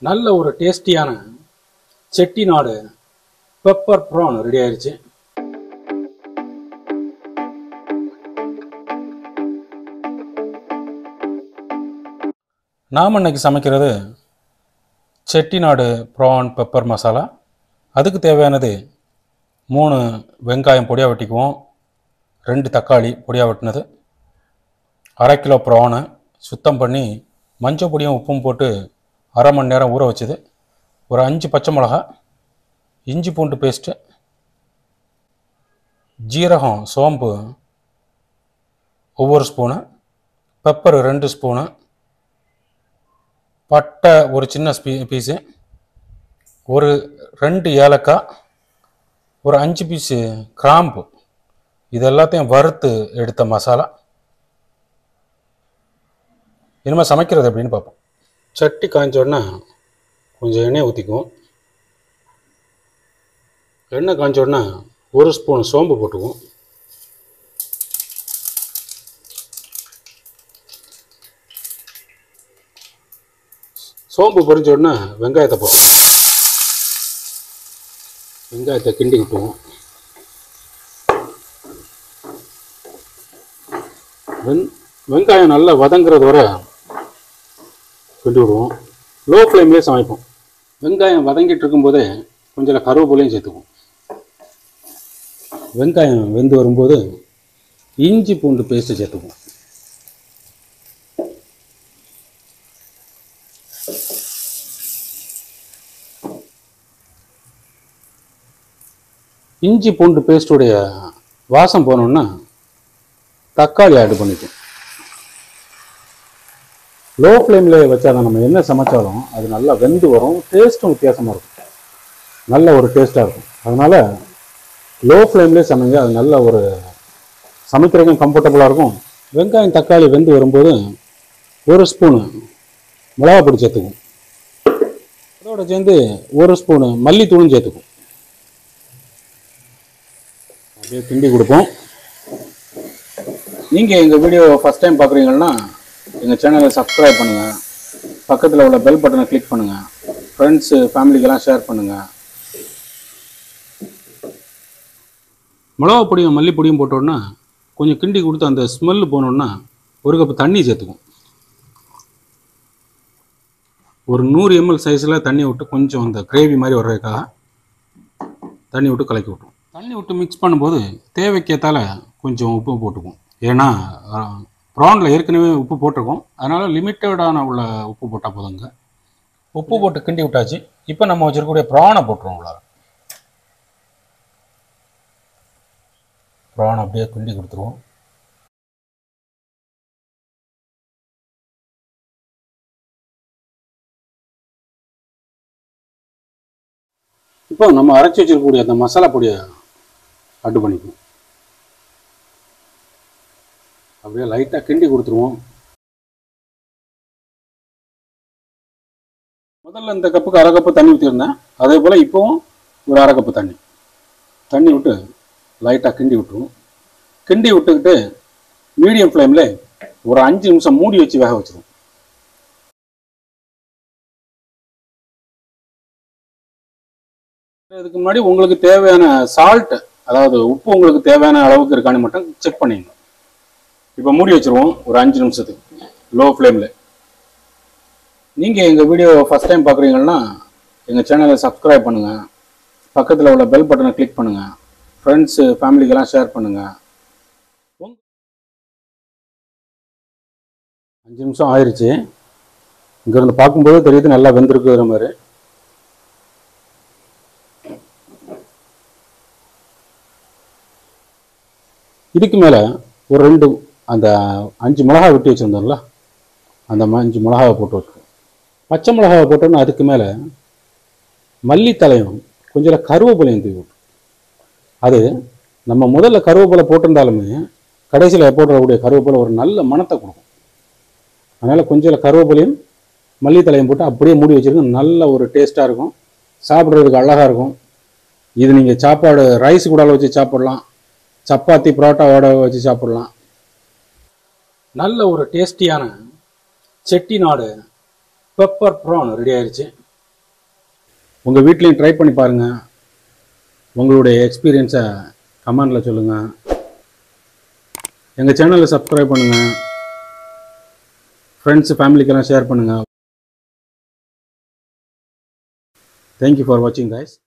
நல்ல ஒரு டேஸ்டியான செட்டிநாடு பெப்பர் ப்ரான் ரெடி ஆயிருச்சு நாம் இன்னைக்கு சமைக்கிறது செட்டிநாடு ப்ரான் பெப்பர் மசாலா அதுக்கு தேவையானது மூணு வெங்காயம் பொடியாக வெட்டிக்குவோம் ரெண்டு தக்காளி பொடியாக வெட்டினது அரை கிலோ ப்ரானு சுத்தம் பண்ணி மஞ்சள் பொடியும் உப்பும் போட்டு அரை மணி நேரம் ஊற வச்சது ஒரு அஞ்சு பச்சை மிளகா இஞ்சி பூண்டு பேஸ்ட்டு ஜீரகம் சோம்பு ஒவ்வொரு ஸ்பூனு பெப்பர் ரெண்டு ஸ்பூனு பட்டை ஒரு சின்ன ஸ்பீ பீஸு ஒரு ரெண்டு ஏலக்காய் ஒரு அஞ்சு பீஸு கிராம்பு இது எல்லாத்தையும் வறுத்து எடுத்த மசாலா இனிமேல் சமைக்கிறது எப்படின்னு பார்ப்போம் சட்டி காய்ஞ்ச உடனே கொஞ்சம் எண்ணெய் ஊற்றிக்குவோம் எண்ணெய் காய்ஞ்ச உடனே ஒரு ஸ்பூன் சோம்பு போட்டுக்குவோம் சோம்பு பொரிஞ்ச உடனே வெங்காயத்தை போடுவோம் வெங்காயத்தை கிண்டி விட்டுவோம் வெங் வெங்காயம் நல்லா வதங்குறது வரை கிண்டி விடுவோம் லோ ஃப்ளேம்லேயே சமைப்போம் வெங்காயம் வதங்கிட்டு இருக்கும்போதே கொஞ்சம் கருவேப்பிலையும் சேர்த்துக்குவோம் வெங்காயம் வெந்து வரும்போது இஞ்சி பூண்டு பேஸ்ட்டு சேர்த்துக்குவோம் இஞ்சி பூண்டு பேஸ்ட்டுடைய வாசம் போனோன்னா தக்காளி ஆட் பண்ணிக்குவோம் லோ ஃப்ளேமில் வச்சாதான் நம்ம என்ன சமைச்சாலும் அது நல்லா வெந்து வரும் டேஸ்ட்டும் வித்தியாசமாக இருக்கும் நல்ல ஒரு டேஸ்ட்டாக இருக்கும் அதனால் லோ ஃப்ளேம்லேயே சமைங்க அது நல்ல ஒரு சமைக்கிறதுக்கும் கம்ஃபர்டபுளாக இருக்கும் வெங்காயம் தக்காளி வெந்து வரும்போது ஒரு ஸ்பூனு மிளகா பொடி சேர்த்துக்கும் அதோட சேர்ந்து ஒரு ஸ்பூனு மல்லித்தூளும் சேர்த்துக்கும் அப்படியே கிண்டி கொடுப்போம் நீங்கள் எங்கள் வீடியோ ஃபஸ்ட் டைம் பார்க்குறீங்கன்னா எங்கள் சேனலை சப்ஸ்கிரைப் பண்ணுங்கள் பக்கத்தில் உள்ள பெல் பட்டனை கிளிக் பண்ணுங்கள் ஃப்ரெண்ட்ஸு ஃபேமிலிக்கெல்லாம் ஷேர் பண்ணுங்கள் மிளகா பொடியும் மல்லிப்பொடியும் போட்டோன்னா கொஞ்சம் கிண்டி கொடுத்து அந்த ஸ்மெல்லு போனோன்னா ஒரு கப் தண்ணி சேர்த்துக்கும் ஒரு நூறு எம்எல் சைஸில் தண்ணி விட்டு கொஞ்சம் அந்த கிரேவி மாதிரி வர்றதுக்காக தண்ணி விட்டு கலக்கி விட்டுரும் தண்ணி விட்டு மிக்ஸ் பண்ணும்போது தேவைக்கேற்றால கொஞ்சம் உப்பு போட்டுக்கும் ஏன்னா ப்ரானில் ஏற்கனவே உப்பு போட்டிருக்கோம் அதனால் லிமிட்டடான உள்ள உப்பு போட்டால் போதுங்க உப்பு போட்டு கிண்டி விட்டாச்சு இப்போ நம்ம வச்சிருக்கக்கூடிய ப்ரானை போட்டுருவோம் உள்ள ப்ரான் அப்படியே கிண்டி கொடுத்துருவோம் இப்போ நம்ம அரைச்சி வச்சிருக்கக்கூடிய அந்த மசாலா பொடியை அட்டு பண்ணிக்குவோம் அப்படியே லைட்டாக கிண்டி கொடுத்துருவோம் முதல்ல இந்த கப்புக்கு அரை கப்பு தண்ணி ஊற்றிருந்தேன் அதே போல் இப்போவும் ஒரு அரை கப்பு தண்ணி தண்ணி விட்டு லைட்டாக கிண்டி விட்டுருவோம் கிண்டி விட்டுக்கிட்டு மீடியம் ஃப்ளேமில் ஒரு அஞ்சு நிமிஷம் மூடி வச்சு வேக வச்சிருவோம் இதுக்கு முன்னாடி உங்களுக்கு தேவையான சால்ட் அதாவது உப்பு உங்களுக்கு தேவையான அளவுக்கு இருக்கான்னு மட்டும் செக் பண்ணிடணும் இப்போ மூடி வச்சிருவோம் ஒரு அஞ்சு நிமிஷத்துக்கு லோ ஃப்ளேமில் நீங்கள் எங்கள் வீடியோ ஃபஸ்ட் டைம் பார்க்குறீங்கன்னா எங்கள் சேனலை சப்ஸ்கிரைப் பண்ணுங்கள் பக்கத்தில் உள்ள பெல் பட்டனை கிளிக் பண்ணுங்கள் ஃப்ரெண்ட்ஸு ஃபேமிலிக்கெல்லாம் ஷேர் பண்ணுங்கள் அஞ்சு நிமிஷம் ஆயிடுச்சு இங்கேருந்து பார்க்கும்போது தெரியுது நல்லா வெந்திருக்குற மாதிரி இதுக்கு மேலே ஒரு ரெண்டு அந்த அஞ்சு மிளகா வெட்டி வச்சுருந்தோம்ல அந்த ம- அஞ்சு மிளகாவை போட்டு வச்சுருக்கோம் பச்சை மிளகாவை போட்டோன்னா அதுக்கு மேலே மல்லித்தலையும் கொஞ்சம் கருவேப்பிலையும் தூவி விட்டு அது நம்ம முதல்ல கருவேப்பிலை போட்டிருந்தாலுமே கடைசியில் போட்டுறக்கூடிய கருவேப்பிலை ஒரு நல்ல மணத்தை கொடுக்கும் அதனால் கொஞ்சம் கருவேப்பிலையும் மல்லித்தலையும் போட்டு அப்படியே மூடி வச்சிருங்க நல்ல ஒரு டேஸ்ட்டாக இருக்கும் சாப்பிட்றதுக்கு அழகாக இருக்கும் இது நீங்கள் சாப்பாடு ரைஸ் கூட வச்சு சாப்பிடலாம் சப்பாத்தி பரோட்டாவோட வச்சு சாப்பிடலாம் நல்ல ஒரு டேஸ்டியான செட்டிநாடு பெப்பர் ப்ரான் ரெடி ஆயிருச்சு உங்கள் வீட்லேயும் ட்ரை பண்ணி பாருங்கள் உங்களுடைய எக்ஸ்பீரியன்ஸை கமெண்டில் சொல்லுங்கள் எங்கள் சேனலை சப்ஸ்கிரைப் பண்ணுங்கள் ஃப்ரெண்ட்ஸ் ஃபேமிலிக்கெல்லாம் ஷேர் பண்ணுங்கள் தேங்க்யூ ஃபார் வாட்சிங் guys